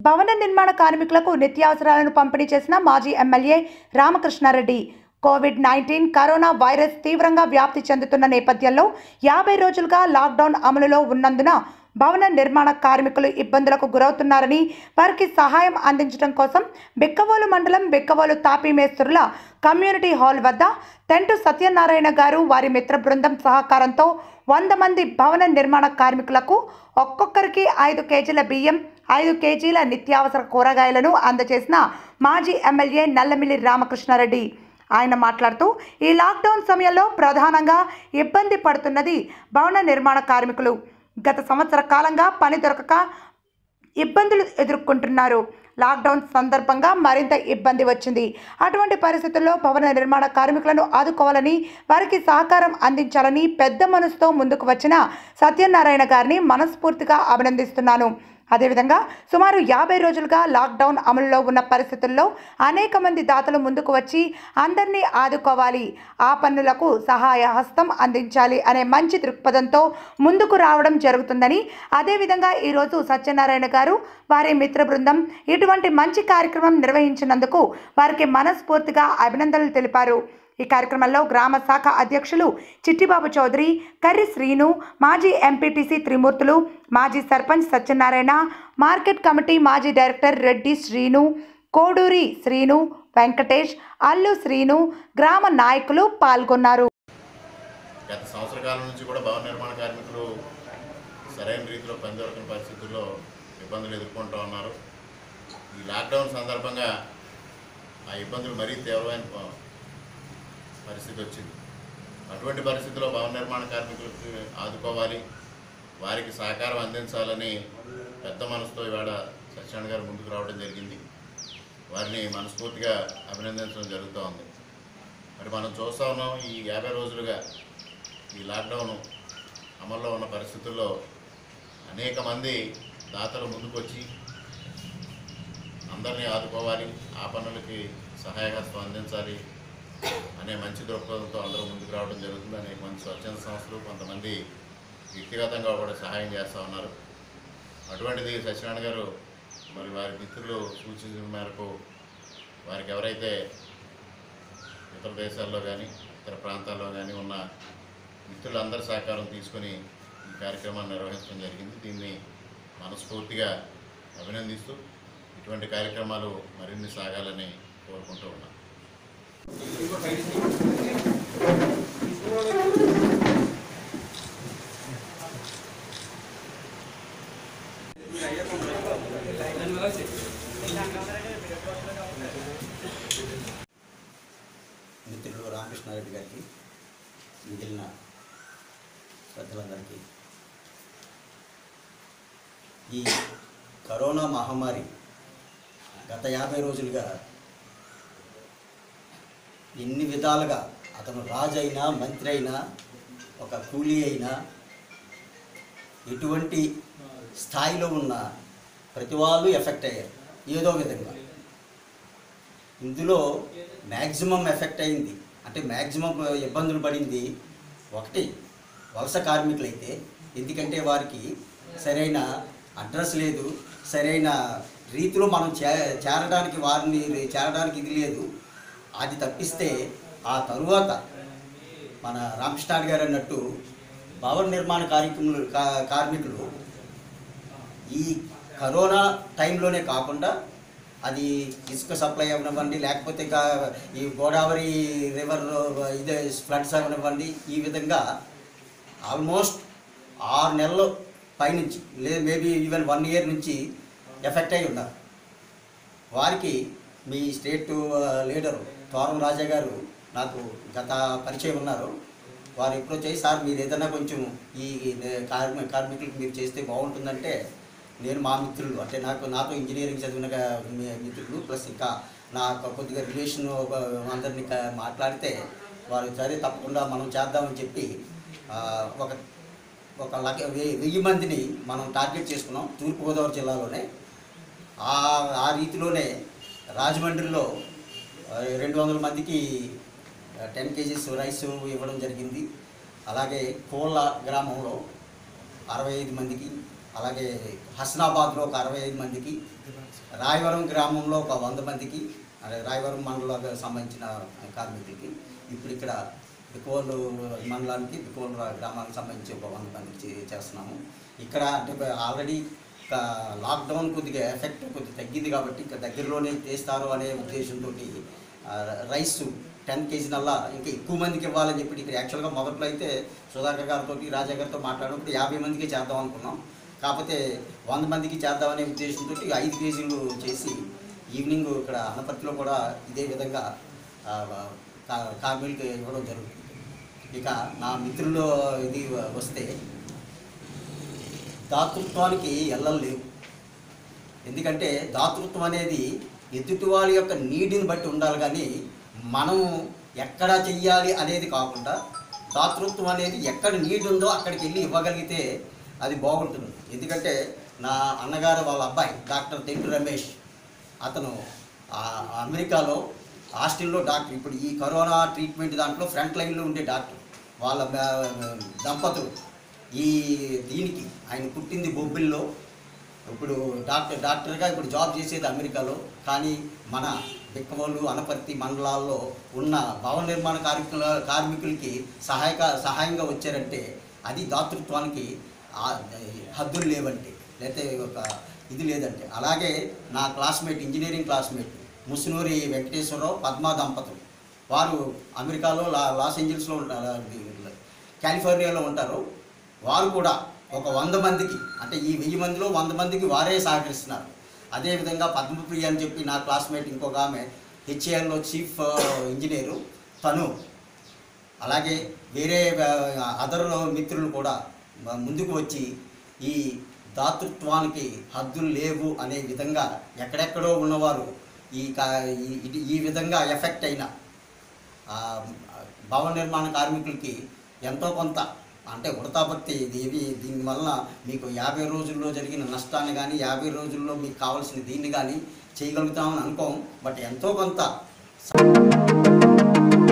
భవన నిర్మాణ కార్మికులకు నిత్యావసరాలను పంపిణీ చేసిన మాజీ MLA Ramakrishna Reddy covid nineteen corona virus తీవ్రంగా వ్యాప్తి చెందుతున్న నేపథ్యంలో యాభై రోజులుగా లాక్డౌన్ అమలులో ఉన్నందున భవన నిర్మాణ కార్మికులు ఇబ్బందులకు గురవుతున్నారని వారికి సహాయం అందించడం కోసం బిక్కవోలు మండలం బిక్కవోలు తాపీ మేస్త్రుల కమ్యూనిటీ హాల్ వద్ద టెంటు సత్యనారాయణ గారు వారి మిత్ర బృందం సహకారంతో వంద మంది భవన నిర్మాణ కార్మికులకు ఒక్కొక్కరికి ఐదు కేజీల బియ్యం ఐదు కేజీల నిత్యావసర కూరగాయలను అందజేసిన మాజీ ఎమ్మెల్యే నల్లమిల్లి రామకృష్ణారెడ్డి ఆయన మాట్లాడుతూ ఈ లాక్డౌన్ సమయంలో ప్రధానంగా ఇబ్బంది పడుతున్నది భవన నిర్మాణ కార్మికులు గత సంవత్సర కాలంగా పని దొరకక ఇబ్బందులు ఎదుర్కొంటున్నారు లాక్డౌన్ సందర్భంగా మరింత ఇబ్బంది వచ్చింది అటువంటి పరిస్థితుల్లో భవన నిర్మాణ కార్మికులను ఆదుకోవాలని వారికి సహకారం అందించాలని పెద్ద మనసుతో ముందుకు వచ్చిన సత్యనారాయణ గారిని మనస్ఫూర్తిగా అభినందిస్తున్నాను అదేవిధంగా సుమారు యాభై రోజులుగా లాక్డౌన్ అమలులో ఉన్న పరిస్థితుల్లో అనేక మంది దాతలు ముందుకు వచ్చి అందరినీ ఆదుకోవాలి ఆ పన్నులకు సహాయ హస్తం అందించాలి అనే మంచి దృక్పథంతో ముందుకు రావడం జరుగుతుందని అదేవిధంగా ఈరోజు సత్యనారాయణ గారు వారి మిత్ర బృందం ఇటువంటి మంచి కార్యక్రమం నిర్వహించినందుకు వారికి మనస్ఫూర్తిగా అభినందనలు తెలిపారు ఈ కార్యక్రమంలో గ్రామ శాఖ అధ్యక్షులు చిట్టిబాబు చౌదరి కర్రి శ్రీను మాజీ ఎంపీటీసీ త్రిమూర్తులు మాజీ సర్పంచ్ సత్యనారాయణ మార్కెట్ కమిటీ మాజీ డైరెక్టర్ రెడ్డి శ్రీను కోడూరి శ్రీను వెంకటేష్ అల్లు శ్రీను గ్రామ నాయకులు పాల్గొన్నారు గత సంవత్సర కాలం నుంచి కూడా భవన నిర్మాణ కార్మికులు సరైన రీతిలో పని దొరకని పరిస్థితుల్లో ఇబ్బందులు ఎదుర్కొంటూ ఉన్నారు ఈ లాక్డౌన్ సందర్భంగా ఆ ఇబ్బందులు మరీ తీవ్రమైన ప- పరిస్థితి వచ్చింది అటువంటి పరిస్థితిలో భవన నిర్మాణ కార్మికులకు ఆదుకోవాలి వారికి సహకారం అందించాలని పెద్ద మనసుతో ఇవాళ సత్యనారాయణ గారు ముందుకు రావడం జరిగింది వారిని మనస్ఫూర్తిగా అభినందించడం జరుగుతూ ఉంది మరి మనం చూస్తా ఉన్నాం ఈ యాభై రోజులుగా ఈ లాక్డౌన్ అమల్లో ఉన్న పరిస్థితుల్లో అనేక మంది దాతలు ముందుకొచ్చి అందరినీ ఆదుకోవాలి ఆ పనులకి సహాయహస్తం అందించాలి అనే మంచి దృక్పథంతో అందరూ ముందుకు రావడం జరుగుతుంది అనేక మంది స్వచ్ఛంద సంస్థలు కొంతమంది వ్యక్తిగతంగా కూడా సహాయం చేస్తూ ఉన్నారు అటువంటిది సత్యనారాయణ గారు మరి వారి మిత్రులు సూచించిన మేరకు వారికి ఎవరైతే ఇతర దేశాల్లో కానీ ఇతర ప్రాంతాల్లో కానీ ఉన్న మిత్రులందరి సహకారం తీసుకొని ఈ కార్యక్రమాన్ని నిర్వహించడం జరిగింది దీన్ని మనస్ఫూర్తిగా అభినందిస్తూ ఇటువంటి కార్యక్రమాలు మరిన్ని సాగాలని కోరుకుంటూ ఉన్నాను మిత్రులు రామకృష్ణారెడ్డి గారికి మిగిలిన పెద్దలందరికీ ఈ కరోనా మహమ్మారి గత యాభై రోజులుగా ఎన్ని విధాలుగా అతను రాజు అయినా మంత్రి అయినా ఒక కూలీ అయినా ఎటువంటి స్థాయిలో ఉన్న ప్రతి వాళ్ళు ఎఫెక్ట్ అయ్యారు ఏదో విధంగా ఇందులో మ్యాక్సిమం ఎఫెక్ట్ అయింది అంటే మ్యాక్సిమం ఇబ్బందులు పడింది ఒకటి వలస కార్మికులైతే ఎందుకంటే వారికి సరైన అడ్రస్ లేదు సరైన రీతిలో మనం చే చేరడానికి వారిని చేరడానికి ఇది లేదు అది తప్పిస్తే ఆ తరువాత మన రామకృష్ణ గారు అన్నట్టు భవన నిర్మాణ కార్యక్రమాలు కా- కార్మికులు ఈ కరోనా టైంలోనే కాకుండా అది ఇసుక సప్లై అవ్వనివ్వండి లేకపోతే ఇంకా ఈ గోదావరి రివర్ ఇదే ఫ్లడ్స్ అవ్వనివ్వండి ఈ విధంగా ఆల్మోస్ట్ ఆరు నెలల పైనుంచి లేదు మేబీ ఈవెన్ వన్ ఇయర్ నుంచి ఎఫెక్ట్ అయి ఉన్నారు వారికి మీ స్టేట్ లీడరు తోరం రాజా గారు నాకు గత పరిచయం ఉన్నారు వారు ఎప్పుడో చేసి సార్ మీరు ఏదైనా కొంచెం ఈ కార్మి కార్మికులకు మీరు చేస్తే బాగుంటుందంటే నేను మా మిత్రులు అంటే నాకు నాతో ఇంజనీరింగ్ చదివిన గా- మీ- మిత్రులు ప్లస్ ఇంకా నా కొద్దిగా రిలేషన్ అందరినీ క- మాట్లాడితే వారు సరే తప్పకుండా మనం చేద్దామని చెప్పి ఆ, ఒక ఒక లక్ష వెయ్యి వెయ్యి మందిని మనం టార్గెట్ చేసుకున్నాం తూర్పుగోదావరి జిల్లాలోనే ఆ ఆ రీతిలోనే రాజమండ్రిలో ఆ, రెండు వందల మందికి టెన్ కేజీస్ రైస్ ఇవ్వడం జరిగింది అలాగే కోళ్ళ గ్రామంలో అరవై ఐదు మందికి అలాగే హస్నాబాద్లో ఒక అరవై ఐదు మందికి రాయవరం గ్రామంలో ఒక వంద మందికి అదే రాయవరం మండలానికి సంబంధించిన కార్మికులకి ఇప్పుడు ఇక్కడ బికోలు మండలానికి బికోలు గ్రామానికి సంబంధించి ఒక వంద మందికి చే- చేస్తున్నాము ఇక్కడ అంటే ఆల్రెడీ లాక్డౌన్ కొద్దిగా ఎఫెక్ట్ కొద్దిగా తగ్గింది కాబట్టి ఇంకా దగ్గరలోనే చేస్తారు అనే ఉద్దేశంతో రైస్ టెన్ కేజీనల్లా ఇంకా ఎక్కువ మందికి ఇవ్వాలని చెప్పి ఇక్కడ యాక్చువల్గా మొదట్లో అయితే సుధాకర్ గారితో రాజా గారితో మాట్లాడినప్పుడు యాభై మందికి చేద్దాం అనుకున్నాం కాకపోతే వంద మందికి చేద్దామనే ఉద్దేశంతో ఐదు కేజీలు చేసి ఈవినింగ్ ఇక్కడ అనపర్తిలో కూడా ఇదే విధంగా ఆ, కా- కార్మికులకి ఇవ్వడం జరుగుతుంది ఇక నా మిత్రులు ఇది వస్తే దాతృత్వానికి ఎల్లలు లేవు ఎందుకంటే దాతృత్వం అనేది ఎదుటి వాళ్ళ యొక్క నీటిని బట్టి ఉండాలి కానీ మనం ఎక్కడ చెయ్యాలి అనేది కాకుండా దాతృత్వం అనేది ఎక్కడ నీడ్ ఉందో అక్కడికి వెళ్ళి ఇవ్వగలిగితే అది బాగుంటుంది ఎందుకంటే నా అన్నగారు వాళ్ళ అబ్బాయి డాక్టర్ తెంటు రమేష్ అతను ఆ అమెరికాలో హాస్టల్లో డాక్టర్ ఇప్పుడు ఈ కరోనా ట్రీట్మెంట్ దాంట్లో ఫ్రంట్ లైన్లో ఉండే డాక్టర్ వాళ్ళ మ- దంపతులు ఈ దీనికి ఆయన పుట్టింది బొబ్బిల్లో ఇప్పుడు డాక్టర్ డాక్టర్గా ఇప్పుడు జాబ్ చేసేది అమెరికాలో కానీ మన బిక్కవోలు అనపర్తి మండలాల్లో ఉన్న భవన నిర్మాణ కార్మికుల కార్మికులకి సహాయక సహాయంగా వచ్చారంటే అది దాతృత్వానికి ఆ- హద్దులు లేవంటే లేకపోతే ఒక ఇది లేదంటే అలాగే నా classmate engineering classmate Musunuri Venkateswara Rao Padma దంపతులు వారు అమెరికాలో లా లాస్ ఏంజల్స్లో ఉంటారు కాలిఫోర్నియాలో ఉంటారు వారు కూడా ఒక వంద మందికి అంటే ఈ వెయ్యి మందిలో వంద మందికి వారే సహకరిస్తున్నారు అదేవిధంగా పద్మప్రియ అని చెప్పి నా క్లాస్మేట్ ఇంకొక ఆమె హెచ్ఏఎల్లో చీఫ్ ఇంజనీరు తను అలాగే వేరే అదర్ మిత్రులు కూడా మ- ముందుకు వచ్చి ఈ దాతృత్వానికి హద్దులు లేవు అనే విధంగా ఎక్కడెక్కడో ఉన్నవారు ఈ కా ఈ- ఇది- ఈ విధంగా ఎఫెక్ట్ అయిన ఆ, భవన నిర్మాణ కార్మికులకి ఎంతో కొంత అంటే ఉడతాభక్తి ఇది ఇవి దీనివల్ల మీకు యాభై రోజుల్లో జరిగిన నష్టాన్ని కానీ యాభై రోజుల్లో మీకు కావాల్సిన దీన్ని కానీ చేయగలుగుతామని అనుకోం బట్ ఎంతో కొంత